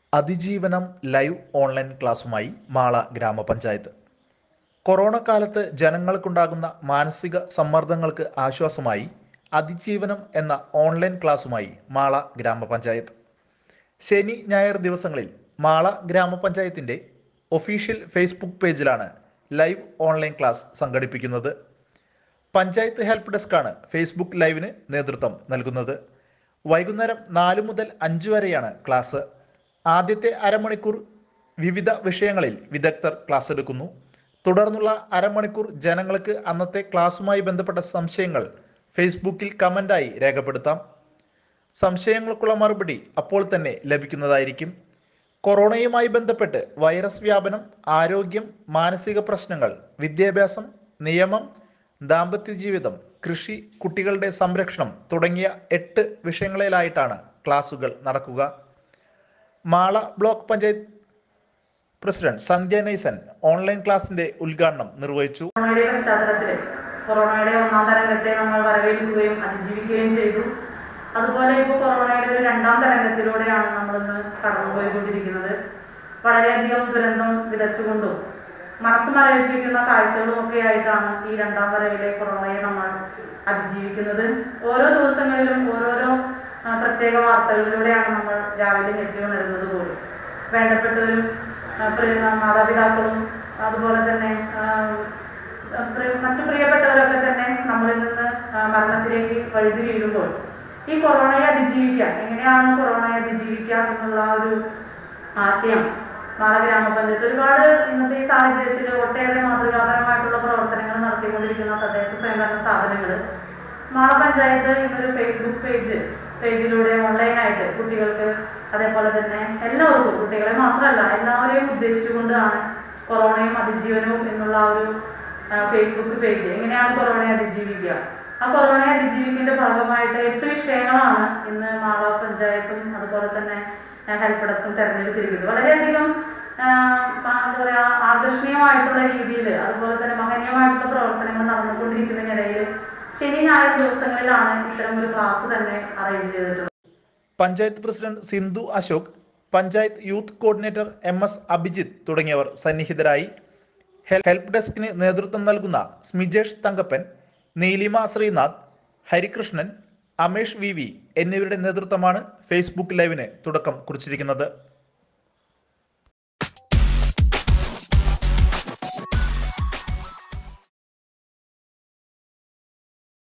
അതിജീവനം live online ക്ലാസുമായി Mala ഗ്രാമപഞ്ചായത്ത് corona കാലത്ത് ജനങ്ങൾക്കുണ്ടാകുന്ന മാനസിക സമ്മർദ്ദങ്ങൾക്ക് ആശ്വാസമായി അതിജീവനം എന്ന ഓൺലൈൻ ക്ലാസുമായി മാള ഗ്രാമപഞ്ചായത്ത് ശനി ഞായർ ദിവസങ്ങളിൽ മാള ഗ്രാമപഞ്ചായത്തിൻ്റെ ഒഫീഷ്യൽ ഫേസ്ബുക്ക് പേജിലാണ് ലൈവ് ഓൺലൈൻ ക്ലാസ് സംഘടിപ്പിക്കുന്നത് പഞ്ചായത്ത് ഹെൽപ്പ് ഡെസ്കാണ് ഫേസ്ബുക്ക് ലൈവിന് നേതൃത്വം നൽകുന്നത് വൈകുന്നേരം നാല് മുതൽ അഞ്ച് വരെയാണ് ക്ലാസ് ആദ്യത്തെ അരമണിക്കൂർ വിവിധ വിഷയങ്ങളിൽ വിദഗ്ധർ ക്ലാസ് എടുക്കുന്നു തുടർന്നുള്ള അരമണിക്കൂർ ജനങ്ങൾക്ക് അന്നത്തെ ക്ലാസ്സുമായി ബന്ധപ്പെട്ട സംശയങ്ങൾ ഫേസ്ബുക്കിൽ കമൻ്റായി രേഖപ്പെടുത്താം സംശയങ്ങൾക്കുള്ള മറുപടി അപ്പോൾ തന്നെ ലഭിക്കുന്നതായിരിക്കും കൊറോണയുമായി ബന്ധപ്പെട്ട് വൈറസ് വ്യാപനം ആരോഗ്യം മാനസിക പ്രശ്നങ്ങൾ വിദ്യാഭ്യാസം നിയമം ദാമ്പത്യ ജീവിതം കൃഷി കുട്ടികളുടെ സംരക്ഷണം തുടങ്ങിയ എട്ട് വിഷയങ്ങളിലായിട്ടാണ് ക്ലാസുകൾ നടക്കുക Mala block panchayat president Sandhya Naisan online ക്ലാസിന്റെ ഉദ്ഘാടനം നിർവഹിച്ചു കൊറോണയുടെ പശ്ചാത്തലത്തിൽ കൊറോണയുടെ ഒന്നാം തരംഗത്തെ നമ്മൾ വരവേൽക്കുകയും അതിജീവിക്കുകയും ചെയ്തു അതുപോലെ ഇപ്പോൾ കൊറോണയുടെ ഒരു രണ്ടാം തരംഗത്തിലൂടെയാണ് നമ്മളിന്ന് കടന്നുപോയിക്കൊണ്ടിരിക്കുന്നത് വളരെയധികം ദുരന്തം വിതച്ചുകൊണ്ടും മനസ്സ് മരവിപ്പിക്കുന്ന കാഴ്ചകളും ഒക്കെ ആയിട്ടാണ് ഈ രണ്ടാം വരവിലെ കൊറോണയെ നമ്മൾ അതിജീവിക്കുന്നത് ഓരോ ദിവസങ്ങളിലും ഓരോരോ ആ, പ്രത്യേക വാർത്തകളിലൂടെയാണ് നമ്മൾ രാവിലെ ഞെട്ടി ഉണരുന്നത് പോലും വേണ്ടപ്പെട്ടവരും ആ, പ്രിയ- മാതാപിതാക്കളും അതുപോലെ തന്നെ ആ, പ്രിയ- മറ്റു പ്രിയപ്പെട്ടവരൊക്കെ തന്നെ നമ്മളിൽ നിന്ന് ആ, മരണത്തിലേക്ക് വഴുതി വീഴുമ്പോൾ ഈ കൊറോണയെ അതിജീവിക്കാൻ എങ്ങനെയാണ് കൊറോണയെ അതിജീവിക്കുക എന്നുള്ള ആ ഒരു ആശയം മാള ഗ്രാമപഞ്ചായത്ത് ഒരുപാട് ഇന്നത്തെ ഈ സാഹചര്യത്തിൽ ഒട്ടേറെ മാതൃകാപരമായിട്ടുള്ള പ്രവർത്തനങ്ങൾ നടത്തിക്കൊണ്ടിരിക്കുന്ന തദ്ദേശ സ്വയംഭരണ സ്ഥാപനങ്ങൾ മാള പഞ്ചായത്ത് ഇന്നൊരു ഫേസ്ബുക്ക് പേജ് പേജിലൂടെ ഓൺലൈനായിട്ട് കുട്ടികൾക്ക് അതേപോലെ തന്നെ എല്ലാവർക്കും കുട്ടികളെ മാത്രമല്ല എല്ലാവരെയും ഉദ്ദേശിച്ചുകൊണ്ടാണ് കൊറോണയും അതിജീവനവും എന്നുള്ള ആ ഒരു ആ, ഫേസ്ബുക്ക് പേജ് എങ്ങനെയാണ് കൊറോണയെ അതിജീവിക്കുക ആ കൊറോണയെ അതിജീവിക്കുന്നതിന്റെ ഭാഗമായിട്ട് എട്ട് വിഷയങ്ങളാണ് ഇന്ന് മാള പഞ്ചായത്തും അതുപോലെ തന്നെ ആ, ഹെൽപ്പ് ഡെസ്കും തെരഞ്ഞെടുത്തിരിക്കുന്നത് വളരെയധികം ആ, ആ, എന്താ പറയാ ആകർഷണീയമായിട്ടുള്ള രീതിയിൽ അതുപോലെ തന്നെ മഹനീയമായിട്ടുള്ള പ്രവർത്തനങ്ങൾ നടന്നുകൊണ്ടിരിക്കുന്നതിനിടയിൽ ശനി ഞായർ ദിവസങ്ങളിലാണ് ഇത്തരം ഒരു ക്ലാസ് തന്നെ അറേഞ്ച് ചെയ്തിട്ടുള്ളത് panchayat president Sindhu Ashok panchayat youth coordinator M S Abhijith തുടങ്ങിയവർ സന്നിഹിതരായി ഹെൽ- ഹെൽപ്പ് ഡെസ്കിന് നേതൃത്വം നൽകുന്ന സ്മിജേഷ് തങ്കപ്പൻ നീലിമ ശ്രീനാഥ് ഹരികൃഷ്ണൻ അമേഷ് വി വി എന്നിവരുടെ നേതൃത്വമാണ് ഫേസ്ബുക്ക് ലൈവിന് തുടക്കം കുറിച്ചിരിക്കുന്നത്